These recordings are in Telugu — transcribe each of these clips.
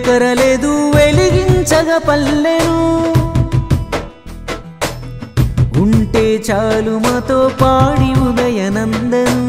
ఎక్కరలేదు వెలిగించగ పల్లెను ఉంటే చాలు మాతో పాడి ఉదయనందను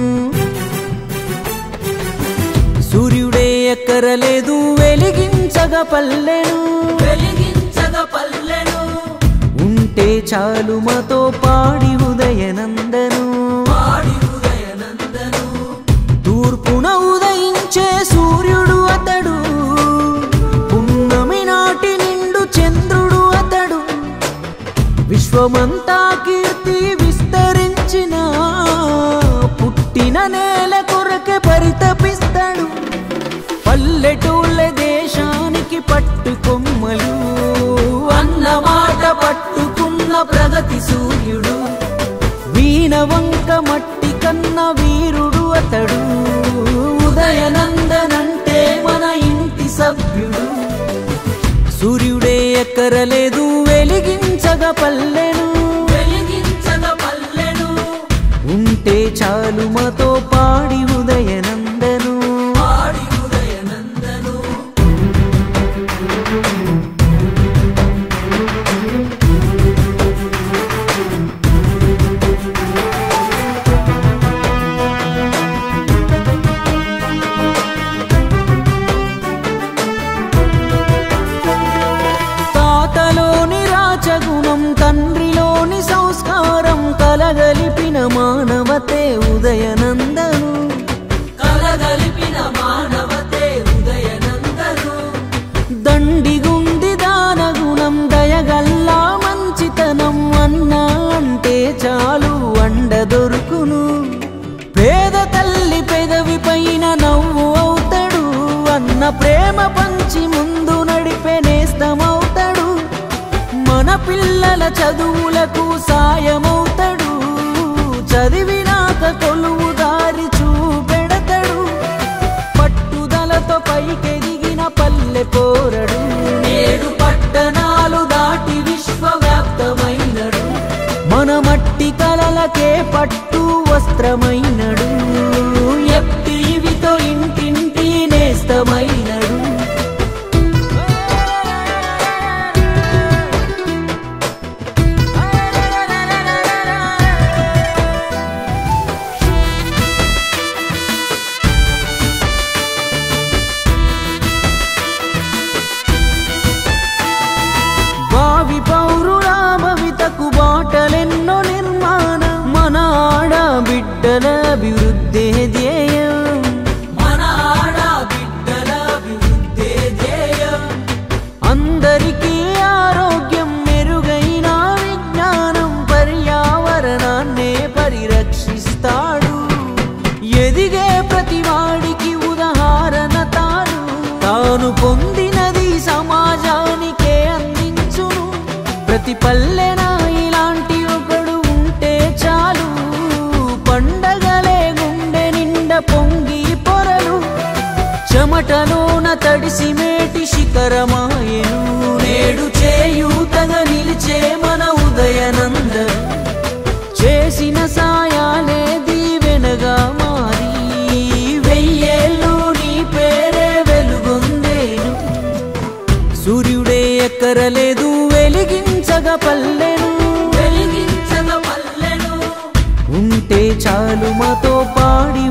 సూర్యుడే ఎక్కరలేదు వెలిగించగ పల్లెను వెలిగించగ పల్లెను ఉంటే చాలు మాతో పాడి ఉదయనందను పాడి ఉదయనందను తూర్పున ఉదయించే సూర్యుడు అతడు పున్నమి నాటి నిండు చంద్రుడు అతడు విశ్వమంతా కీర్తి విస్తరించిన పుట్టిన నేల కొరకే పరితపిస్తాడు పల్లెటూళ్ళ దేశానికి పట్టు కొమ్మలు అన్న మాట పట్టుకున్న ప్రగతి సూర్యుడు వీణ వంక మట్టి కన్న వీరుడు అతడు ఉదయనందనంటే మన ఇంటి సభ్యుడు సూర్యుడే ఎక్కరలేదు వెలిగించగ పల్లెను వెలిగించగ పల్లెను ఉంటే చాలు మాతో పాడి ఉదయనందను పాడి ఉదయనందను తాతలోని రాచగుణం తండ్రిలోని సంస్కారం కలగలిపిన మానవతే ఉదయనందను కలగలిపిన మానవతే ఉదయనందను దండిగుంది దానగుణం దయగల్లా మంచితనం అన్నా అంటే చాలు అండ దొరుకును పేద తల్లి పెదవి పైన నవ్వు అవుతాడు అన్న ప్రేమ పంచి ముందు నడిపే నేస్తమవుతాడు మన పిల్లల చదువులకు సాయమవుతాడు చదివినాక కొలువు దారి చూపెడతాడు పట్టుదలతో పైకెదిగిన పల్లె పోరడు నేడు పట్టణాలు దాటి విశ్వవ్యాప్తమైనడు మన మట్టి కలలకే పట్టు వస్త్రమైనడు ఎప్పివితో ఇంటింటి నేస్తమైనడు భావి పౌరుల భవితకు బాటలెన్నో నిర్మాణం మన ఆడ బిడ్డల అభివృద్ధి ధ్యేయం మన ఆడ బిడ్డల అభివృద్ధే ధ్యేయం అందరికీ ఆరోగ్యం మెరుగైన విజ్ఞానం పర్యావరణాన్నే పరిరక్షిస్తాడు ఎదిగే ప్రతివాడికి ఉదాహరణ తాను తాను పొందినది సమాజానికే అందించును ప్రతి పల్లెన ఇలాంటి ఒకడు ఉంటే చాలు పండగలే గుండె నిండా పొంగి పొరలు చెమటలోన తడిసి మేటి శిఖరమాయను నేడు చేయూతగా నిలిచే మన ఉదయనంద చేసిన సాయాలే దీవెనగా మారి వెయ్యేళ్ళు నీ పేరే వెలుగొందేను సూర్యుడే ఎక్కరలేదు వెలిగించగ పల్లెను వెలిగించగ పల్లెను ఉంటే చాలు మాతో పాడి